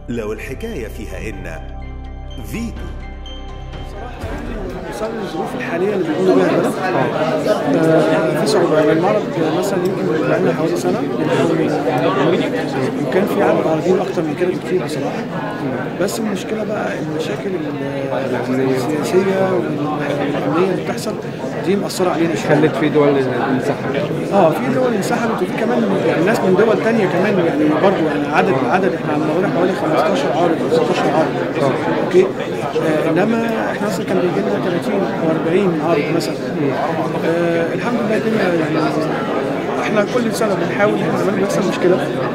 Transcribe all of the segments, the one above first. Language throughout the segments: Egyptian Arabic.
لو الحكاية فيها إن فيتو بسبب الظروف الحاليه اللي بيقولوا بيها البلد آه، في صعوبه يعني المعرض مثلا يمكن بقالنا حوالي سنه بنحاول نعمل. وكان في عدد عارضين اكتر من كده بكتير بصراحه بس المشكله بقى المشاكل ال- السياسيه والامنيه اللي بتحصل دي مأثره علينا شويه خلت في دول انسحبت اه في دول انسحبت وفي كمان يعني ناس من دول تانية كمان يعني برضه يعني عدد عدد احنا عم نقول حوالي 15 عارض او 16 عارض اوكي آه انما احنا مثلا كان بيجي لنا 30 او 40 عارض مثلا آه الحمد لله الدنيا يعني احنا كل سنه بنحاول احنا لما بيحصل مشكله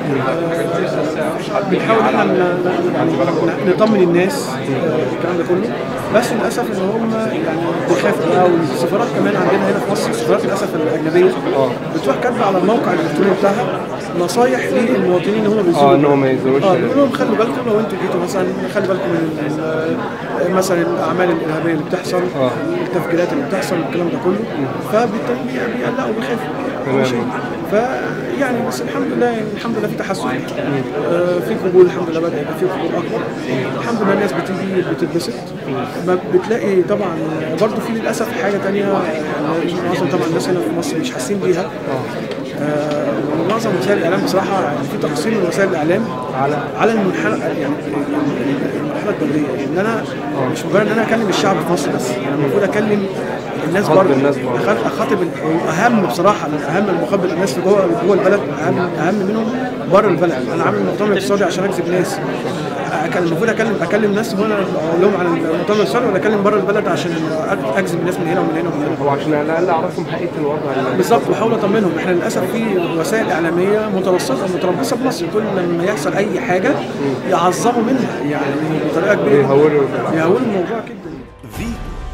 آه بنحاول احنا ن- ن- يعني نطمن الناس آه الكلام ده كله بس للاسف ان هم يعني بيخافوا بقى والسفارات كمان عندنا هنا في مصر السفارات للاسف الاجنبيه بتروح كاتبه على الموقع الالكتروني بتاعها نصايح للمواطنين ان هم بيزوروا اه ان هو ما يزوروش اه بيقول لهم خلوا بالكم لو انتوا جيتوا مثلا خلي بالكم من ال- مثلا الاعمال الارهابيه اللي بتحصل آه. التفجيرات اللي بتحصل الكلام ده كله فبالتالي بي- بيقلقوا بيخافوا تمام. ماشي فيعني بس الحمد لله يعني الحمد لله في تحسن آه في قبول الحمد لله بدا يبقى في قبول اكبر الحمد لله الناس بتيجي بتتبسط ما بتلاقي طبعا برضه في للاسف حاجه ثانيه يعني معظم طبعا الناس هنا في مصر مش حاسين بيها آه معظم وسائل الاعلام بصراحه يعني في تقصير من وسائل الاعلام على على المنحنى يعني المرحله الدوليه ان انا مش مجرد ان انا اكلم الشعب في مصر بس انا المفروض اكلم الناس أخاطب برضه الناس برضه. أخاطب- اخاطب ال- اهم بصراحه اهم المخبط الناس في جوه جوه البلد اهم اهم منهم بره البلد انا عامل مؤتمر اقتصادي عشان اجذب ناس أكلم- المفروض اكلم اكلم ناس هنا اقول لهم عن المؤتمر الاقتصادي ولا اكلم بره البلد عشان أج- اجذب الناس من هنا ومن هنا ومن هنا هو عشان على الاقل اعرفهم حقيقه الوضع اللي- بالظبط واحاول اطمنهم احنا للاسف في وسائل اعلاميه مترصده متربصه بمصر كل لما يحصل اي حاجه يعظموا منها يعني بطريقه كبيره بيهولوا يهولوا الموضوع جدا فيتو